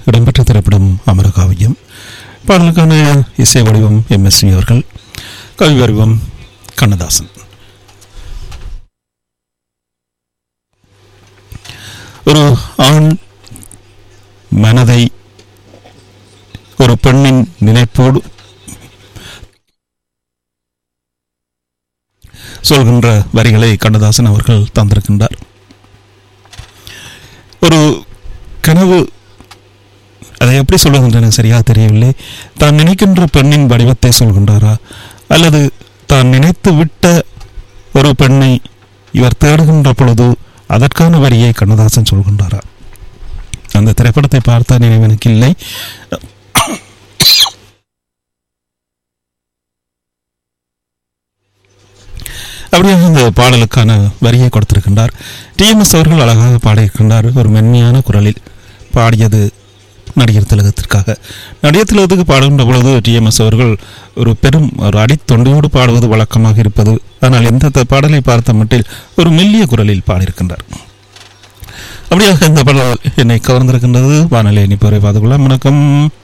இடம்பெற்ற திரைப்படம் அமரகாவியம் பாடலுக்கான இசை வடிவம் எம்எஸ்வி அவர்கள் கவி வடிவம் கண்ணதாசன் ஒரு ஆண் மனதை ஒரு பெண்ணின் நினைப்போடு சொல்கின்ற வரிகளை கண்ணதாசன் அவர்கள் தந்திருக்கின்றார் ஒரு கனவு அதை எப்படி சொல்வதென்று எனக்கு சரியாக தெரியவில்லை தான் நினைக்கின்ற பெண்ணின் வடிவத்தை சொல்கின்றாரா அல்லது தான் நினைத்து விட்ட ஒரு பெண்ணை இவர் தேடுகின்ற பொழுது அதற்கான வரியை கண்ணதாசன் சொல்கின்றாரா அந்த திரைப்படத்தை பார்த்த நினைவு எனக்கு இல்லை அப்படியாக இந்த பாடலுக்கான வரியை கொடுத்திருக்கின்றார் டிஎம்எஸ் அவர்கள் அழகாக பாடியிருக்கின்றார் ஒரு மென்மையான குரலில் பாடியது நடிகர் திலகத்திற்காக நடிகர் திலகத்துக்கு பாடுகின்ற பொழுது டிஎம்எஸ் அவர்கள் ஒரு பெரும் ஒரு அடித்தொண்டையோடு பாடுவது வழக்கமாக இருப்பது ஆனால் எந்த த- பாடலை பார்த்த மட்டில் ஒரு மெல்லிய குரலில் பாடியிருக்கின்றார் அப்படியாக இந்த பாடல் என்னை கவர்ந்திருக்கின்றது வானிலை இனிப்பவரை பார்த்துக்கொள்ளலாம் வணக்கம்